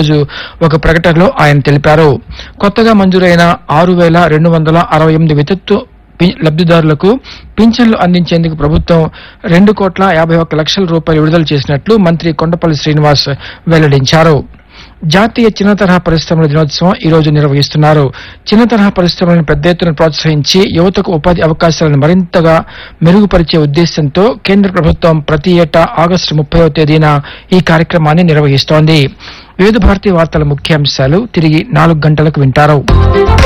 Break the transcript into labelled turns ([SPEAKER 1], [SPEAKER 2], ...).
[SPEAKER 1] ఈరోజు ఒక ప్రకటనలో ఆయన తెలిపారు కొత్తగా మంజూరైన ఆరు వేల రెండు వందల అరవై ఎనిమిది విద్యుత్తు పి- లబ్ధిదారులకు పింఛన్లు అందించేందుకు ప్రభుత్వం రెండు కోట్ల యాభై ఒక్క లక్షల రూపాయలు విడుదల చేసినట్లు మంత్రి కొండపల్లి శ్రీనివాస్ వెల్లడించారు జాతీయ చిన్న తరహా పరిశ్రమల దినోత్సవం ఈ రోజు నిర్వహిస్తున్నారు చిన్న తరహా పరిశ్రమలను పెద్ద ఎత్తున ప్రోత్సహించి యువతకు ఉపాధి అవకాశాలను మరింతగా మెరుగుపరిచే ఉద్దేశంతో కేంద్ర ప్రభుత్వం ప్రతి ఏటా ఆగస్టు ముప్పైవ తేదీన ఈ కార్యక్రమాన్ని నిర్వహిస్తోంది వివిధ భారతీయ వార్తల ముఖ్యాంశాలు తిరిగి నాలుగు గంటలకు వింటారు